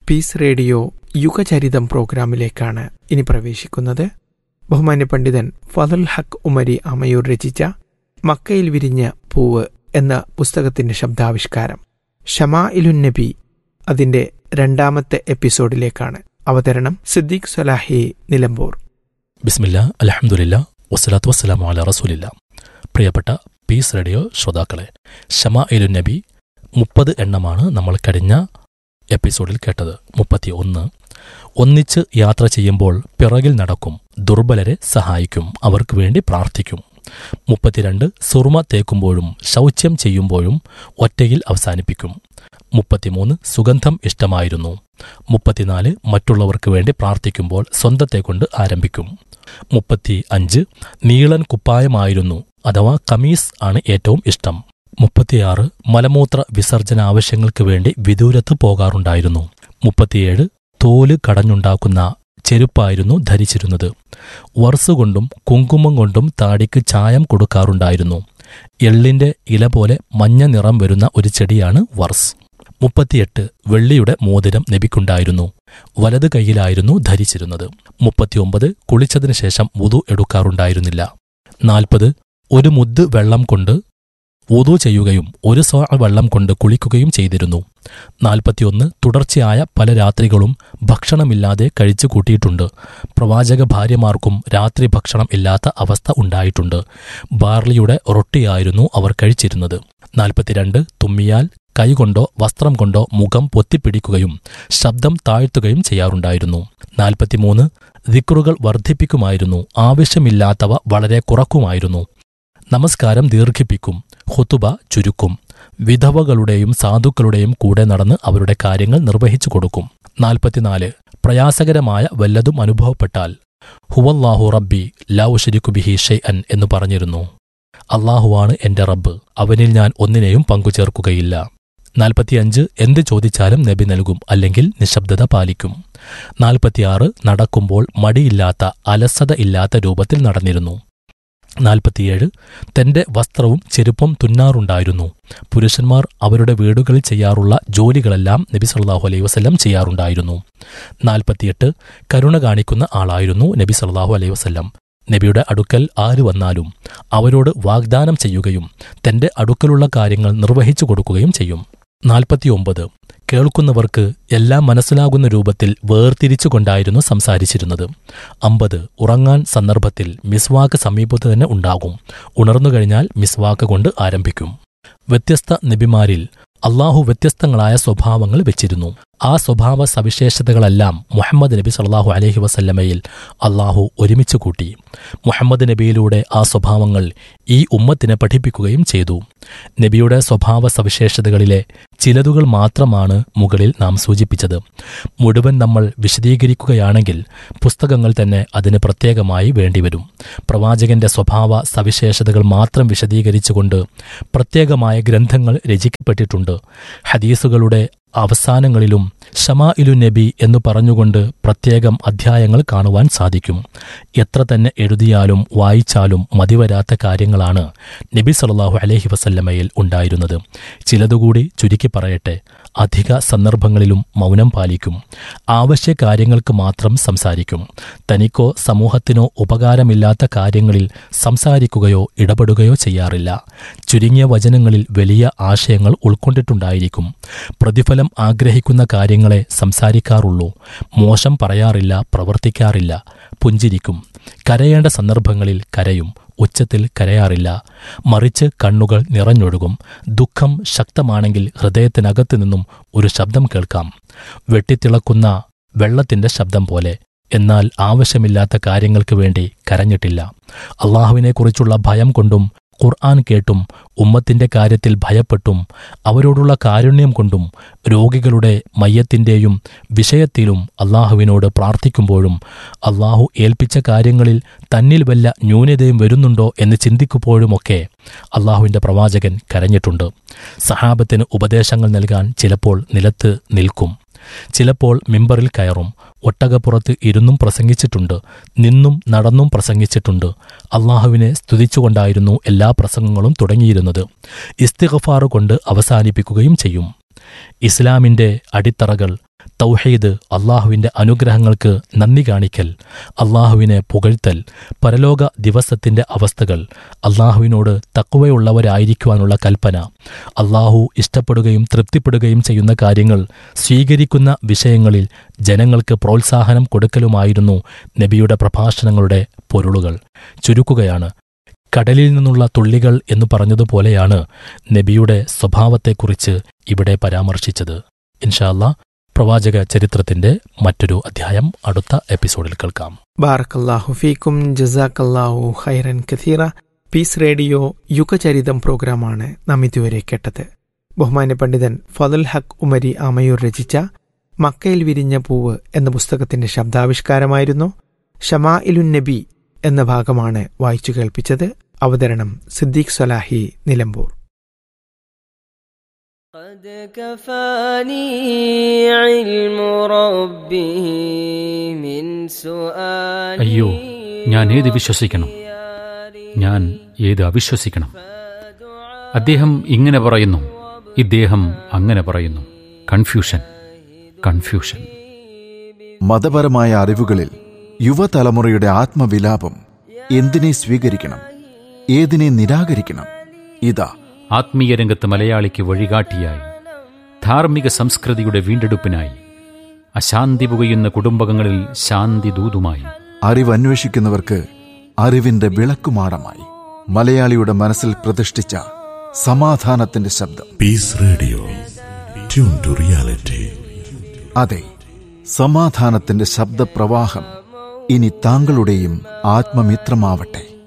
Piece radio യുഗചരിതം പ്രോഗ്രാമിലേക്കാണ് ഇനി പ്രവേശിക്കുന്നത് ബഹുമാന്യ പണ്ഡിതൻ ഫതൽ ഹക്ക് ഉമരി അമയൂർ രചിച്ച മക്കയിൽ വിരിഞ്ഞ പൂവ് എന്ന പുസ്തകത്തിന്റെ ശബ്ദാവിഷ്കാരം ഷമാ ഇലുൻ നബി അതിന്റെ രണ്ടാമത്തെ എപ്പിസോഡിലേക്കാണ് അവതരണം സിദ്ദീഖ് സലാഹി നിലമ്പൂർ ബിസ്മില്ല അലഹമുല്ല വസ്സലാത്തു വസ്സലാമു അല റസൂലില്ല പ്രിയപ്പെട്ട പീസ് റേഡിയോ ശ്രോതാക്കളെ ഷമാ ഇലു നബി മുപ്പത് എണ്ണമാണ് നമ്മൾ കഴിഞ്ഞ എപ്പിസോഡിൽ കേട്ടത് മുപ്പത്തി ഒന്ന് ഒന്നിച്ച് യാത്ര ചെയ്യുമ്പോൾ പിറകിൽ നടക്കും ദുർബലരെ സഹായിക്കും അവർക്ക് വേണ്ടി പ്രാർത്ഥിക്കും മുപ്പത്തിരണ്ട് സുറുമ തേക്കുമ്പോഴും ശൗച്യം ചെയ്യുമ്പോഴും ഒറ്റയിൽ അവസാനിപ്പിക്കും മുപ്പത്തിമൂന്ന് സുഗന്ധം ഇഷ്ടമായിരുന്നു മുപ്പത്തിനാല് മറ്റുള്ളവർക്ക് വേണ്ടി പ്രാർത്ഥിക്കുമ്പോൾ സ്വന്തത്തെ കൊണ്ട് ആരംഭിക്കും മുപ്പത്തി അഞ്ച് നീളൻ കുപ്പായമായിരുന്നു അഥവാ കമീസ് ആണ് ഏറ്റവും ഇഷ്ടം മുപ്പത്തിയാറ് മലമൂത്ര വിസർജന ആവശ്യങ്ങൾക്ക് വേണ്ടി വിദൂരത്ത് പോകാറുണ്ടായിരുന്നു മുപ്പത്തിയേഴ് തോല് കടഞ്ഞുണ്ടാക്കുന്ന ചെരുപ്പായിരുന്നു ധരിച്ചിരുന്നത് വർസുകൊണ്ടും കുങ്കുമം കൊണ്ടും താടിക്ക് ചായം കൊടുക്കാറുണ്ടായിരുന്നു എള്ളിന്റെ ഇല പോലെ മഞ്ഞ നിറം വരുന്ന ഒരു ചെടിയാണ് വർസ് മുപ്പത്തിയെട്ട് വെള്ളിയുടെ മോതിരം നബിക്കുണ്ടായിരുന്നു വലത് കൈയിലായിരുന്നു ധരിച്ചിരുന്നത് മുപ്പത്തിയൊമ്പത് കുളിച്ചതിനു ശേഷം വുതു എടുക്കാറുണ്ടായിരുന്നില്ല നാൽപ്പത് ഒരു മുദ്ദ് വെള്ളം കൊണ്ട് വുതു ചെയ്യുകയും ഒരു സോ വെള്ളം കൊണ്ട് കുളിക്കുകയും ചെയ്തിരുന്നു നാൽപ്പത്തിയൊന്ന് തുടർച്ചയായ പല രാത്രികളും ഭക്ഷണമില്ലാതെ കഴിച്ചു കൂട്ടിയിട്ടുണ്ട് പ്രവാചക ഭാര്യമാർക്കും രാത്രി ഭക്ഷണം ഇല്ലാത്ത അവസ്ഥ ഉണ്ടായിട്ടുണ്ട് ബാർലിയുടെ റൊട്ടിയായിരുന്നു അവർ കഴിച്ചിരുന്നത് നാൽപ്പത്തിരണ്ട് തുമ്മിയാൽ കൈകൊണ്ടോ വസ്ത്രം കൊണ്ടോ മുഖം പൊത്തിപ്പിടിക്കുകയും ശബ്ദം താഴ്ത്തുകയും ചെയ്യാറുണ്ടായിരുന്നു നാൽപ്പത്തിമൂന്ന് ദിക്റുകൾ വർദ്ധിപ്പിക്കുമായിരുന്നു ആവശ്യമില്ലാത്തവ വളരെ കുറക്കുമായിരുന്നു നമസ്കാരം ദീർഘിപ്പിക്കും ഹുത്തുബ ചുരുക്കും വിധവകളുടെയും സാധുക്കളുടെയും കൂടെ നടന്ന് അവരുടെ കാര്യങ്ങൾ നിർവഹിച്ചു കൊടുക്കും നാൽപ്പത്തിനാല് പ്രയാസകരമായ വല്ലതും അനുഭവപ്പെട്ടാൽ ഹുവല്ലാഹു റബ്ബി ലൗ ഷരിക്കു ബിഹി ഷെയ് അൻ എന്ന് പറഞ്ഞിരുന്നു അള്ളാഹുവാണ് എന്റെ റബ്ബ് അവനിൽ ഞാൻ ഒന്നിനെയും പങ്കുചേർക്കുകയില്ല നാൽപ്പത്തിയഞ്ച് എന്ത് ചോദിച്ചാലും നബി നൽകും അല്ലെങ്കിൽ നിശബ്ദത പാലിക്കും നാൽപ്പത്തിയാറ് നടക്കുമ്പോൾ മടിയില്ലാത്ത അലസത ഇല്ലാത്ത രൂപത്തിൽ നടന്നിരുന്നു നാൽപ്പത്തിയേഴ് തന്റെ വസ്ത്രവും ചെരുപ്പും തുന്നാറുണ്ടായിരുന്നു പുരുഷന്മാർ അവരുടെ വീടുകളിൽ ചെയ്യാറുള്ള ജോലികളെല്ലാം നബി സല്ലാഹു അലൈഹി വസ്ല്ലം ചെയ്യാറുണ്ടായിരുന്നു നാൽപ്പത്തിയെട്ട് കരുണ കാണിക്കുന്ന ആളായിരുന്നു നബി സല്ലാഹു അലൈഹി വസ്ല്ലം നബിയുടെ അടുക്കൽ ആര് വന്നാലും അവരോട് വാഗ്ദാനം ചെയ്യുകയും തന്റെ അടുക്കലുള്ള കാര്യങ്ങൾ നിർവഹിച്ചു കൊടുക്കുകയും ചെയ്യും നാൽപ്പത്തിയൊമ്പത് കേൾക്കുന്നവർക്ക് എല്ലാം മനസ്സിലാകുന്ന രൂപത്തിൽ വേർതിരിച്ചുകൊണ്ടായിരുന്നു സംസാരിച്ചിരുന്നത് അമ്പത് ഉറങ്ങാൻ സന്ദർഭത്തിൽ മിസ്വാക്ക് സമീപത്ത് തന്നെ ഉണ്ടാകും ഉണർന്നു കഴിഞ്ഞാൽ മിസ്വാക്ക് കൊണ്ട് ആരംഭിക്കും വ്യത്യസ്ത നബിമാരിൽ അള്ളാഹു വ്യത്യസ്തങ്ങളായ സ്വഭാവങ്ങൾ വെച്ചിരുന്നു ആ സ്വഭാവ സവിശേഷതകളെല്ലാം മുഹമ്മദ് നബി സല്ലാഹു അലഹി വസല്ലമയിൽ അള്ളാഹു ഒരുമിച്ച് കൂട്ടി മുഹമ്മദ് നബിയിലൂടെ ആ സ്വഭാവങ്ങൾ ഈ ഉമ്മത്തിനെ പഠിപ്പിക്കുകയും ചെയ്തു നബിയുടെ സ്വഭാവ സവിശേഷതകളിലെ ചിലതുകൾ മാത്രമാണ് മുകളിൽ നാം സൂചിപ്പിച്ചത് മുഴുവൻ നമ്മൾ വിശദീകരിക്കുകയാണെങ്കിൽ പുസ്തകങ്ങൾ തന്നെ അതിന് പ്രത്യേകമായി വേണ്ടിവരും പ്രവാചകന്റെ സ്വഭാവ സവിശേഷതകൾ മാത്രം വിശദീകരിച്ചുകൊണ്ട് പ്രത്യേകമായ ഗ്രന്ഥങ്ങൾ രചിക്കപ്പെട്ടിട്ടുണ്ട് ഹദീസുകളുടെ അവസാനങ്ങളിലും ഷമാ ഇലു നബി എന്നു പറഞ്ഞുകൊണ്ട് പ്രത്യേകം അധ്യായങ്ങൾ കാണുവാൻ സാധിക്കും എത്ര തന്നെ എഴുതിയാലും വായിച്ചാലും മതിവരാത്ത കാര്യങ്ങളാണ് നബി സല്ലാഹു അലഹി വസല്ലമയിൽ ഉണ്ടായിരുന്നത് ചിലതുകൂടി ചുരുക്കി പറയട്ടെ അധിക സന്ദർഭങ്ങളിലും മൗനം പാലിക്കും ആവശ്യ കാര്യങ്ങൾക്ക് മാത്രം സംസാരിക്കും തനിക്കോ സമൂഹത്തിനോ ഉപകാരമില്ലാത്ത കാര്യങ്ങളിൽ സംസാരിക്കുകയോ ഇടപെടുകയോ ചെയ്യാറില്ല ചുരുങ്ങിയ വചനങ്ങളിൽ വലിയ ആശയങ്ങൾ ഉൾക്കൊണ്ടിട്ടുണ്ടായിരിക്കും പ്രതിഫലം ആഗ്രഹിക്കുന്ന കാര്യങ്ങളെ സംസാരിക്കാറുള്ളൂ മോശം പറയാറില്ല പ്രവർത്തിക്കാറില്ല പുഞ്ചിരിക്കും കരയേണ്ട സന്ദർഭങ്ങളിൽ കരയും ഉച്ചത്തിൽ കരയാറില്ല മറിച്ച് കണ്ണുകൾ നിറഞ്ഞൊഴുകും ദുഃഖം ശക്തമാണെങ്കിൽ ഹൃദയത്തിനകത്തു നിന്നും ഒരു ശബ്ദം കേൾക്കാം വെട്ടിത്തിളക്കുന്ന വെള്ളത്തിന്റെ ശബ്ദം പോലെ എന്നാൽ ആവശ്യമില്ലാത്ത കാര്യങ്ങൾക്ക് വേണ്ടി കരഞ്ഞിട്ടില്ല അള്ളാഹുവിനെക്കുറിച്ചുള്ള ഭയം കൊണ്ടും ഖുർആൻ കേട്ടും ഉമ്മത്തിന്റെ കാര്യത്തിൽ ഭയപ്പെട്ടും അവരോടുള്ള കാരുണ്യം കൊണ്ടും രോഗികളുടെ മയ്യത്തിന്റെയും വിഷയത്തിലും അള്ളാഹുവിനോട് പ്രാർത്ഥിക്കുമ്പോഴും അള്ളാഹു ഏൽപ്പിച്ച കാര്യങ്ങളിൽ തന്നിൽ വല്ല ന്യൂനതയും വരുന്നുണ്ടോ എന്ന് ചിന്തിക്കുമ്പോഴുമൊക്കെ അള്ളാഹുവിന്റെ പ്രവാചകൻ കരഞ്ഞിട്ടുണ്ട് സഹാബത്തിന് ഉപദേശങ്ങൾ നൽകാൻ ചിലപ്പോൾ നിലത്ത് നിൽക്കും ചിലപ്പോൾ മിമ്പറിൽ കയറും ഒട്ടകപ്പുറത്ത് ഇരുന്നും പ്രസംഗിച്ചിട്ടുണ്ട് നിന്നും നടന്നും പ്രസംഗിച്ചിട്ടുണ്ട് അള്ളാഹുവിനെ സ്തുതിച്ചുകൊണ്ടായിരുന്നു എല്ലാ പ്രസംഗങ്ങളും തുടങ്ങിയിരുന്നത് ഇസ്തിഗഫാറ് കൊണ്ട് അവസാനിപ്പിക്കുകയും ചെയ്യും ഇസ്ലാമിന്റെ അടിത്തറകൾ തൗഹീദ് അള്ളാഹുവിൻ്റെ അനുഗ്രഹങ്ങൾക്ക് നന്ദി കാണിക്കൽ അള്ളാഹുവിനെ പുകഴ്ത്തൽ പരലോക ദിവസത്തിൻ്റെ അവസ്ഥകൾ അള്ളാഹുവിനോട് തക്കുവയുള്ളവരായിരിക്കുവാനുള്ള കൽപ്പന അള്ളാഹു ഇഷ്ടപ്പെടുകയും തൃപ്തിപ്പെടുകയും ചെയ്യുന്ന കാര്യങ്ങൾ സ്വീകരിക്കുന്ന വിഷയങ്ങളിൽ ജനങ്ങൾക്ക് പ്രോത്സാഹനം കൊടുക്കലുമായിരുന്നു നബിയുടെ പ്രഭാഷണങ്ങളുടെ പൊരുളുകൾ ചുരുക്കുകയാണ് കടലിൽ നിന്നുള്ള തുള്ളികൾ എന്ന് പറഞ്ഞതുപോലെയാണ് നബിയുടെ സ്വഭാവത്തെക്കുറിച്ച് ഇവിടെ പരാമർശിച്ചത് ഇൻഷാല്ല പ്രവാചക ചരിത്രത്തിന്റെ മറ്റൊരു അധ്യായം അടുത്ത എപ്പിസോഡിൽ കേൾക്കാം ബാറക്കല്ലാഹു ഫീക്കും ജസാക്കല്ലാഹു ഖൈറൻ കഥീറ പീസ് റേഡിയോ യുഗചരിതം പ്രോഗ്രാമാണ് നാം ഇതുവരെ കേട്ടത് ബഹുമാന്യ പണ്ഡിതൻ ഫതുൽ ഹക്ക് ഉമരി ആമയൂർ രചിച്ച മക്കയിൽ വിരിഞ്ഞ പൂവ് എന്ന പുസ്തകത്തിന്റെ ശബ്ദാവിഷ്കാരമായിരുന്നു ഷമാ ഇലുൻ നബി എന്ന ഭാഗമാണ് വായിച്ചു കേൾപ്പിച്ചത് അവതരണം സിദ്ദീഖ് സലാഹി നിലമ്പൂർ قد كفاني علم ربه من سؤالي അയ്യോ ഞാൻ ഏത് വിശ്വസിക്കണം ഞാൻ ഏത് അവിശ്വസിക്കണം അദ്ദേഹം ഇങ്ങനെ പറയുന്നു ഇദ്ദേഹം അങ്ങനെ പറയുന്നു കൺഫ്യൂഷൻ കൺഫ്യൂഷൻ മതപരമായ അറിവുകളിൽ യുവതലമുറയുടെ ആത്മവിലാപം എന്തിനെ സ്വീകരിക്കണം ഏതിനെ നിരാകരിക്കണം ഇതാ ആത്മീയ രംഗത്ത് മലയാളിക്ക് വഴികാട്ടിയായി ധാർമ്മിക സംസ്കൃതിയുടെ വീണ്ടെടുപ്പിനായി അശാന്തി പുകയുന്ന കുടുംബങ്ങളിൽ ശാന്തി ദൂതുമായി അറിവന്വേഷിക്കുന്നവർക്ക് അറിവിന്റെ വിളക്കുമാടമായി മലയാളിയുടെ മനസ്സിൽ പ്രതിഷ്ഠിച്ച സമാധാനത്തിന്റെ ശബ്ദം Peace Radio. Tune to reality. അതെ സമാധാനത്തിന്റെ ശബ്ദപ്രവാഹം ഇനി താങ്കളുടെയും ആത്മമിത്രമാവട്ടെ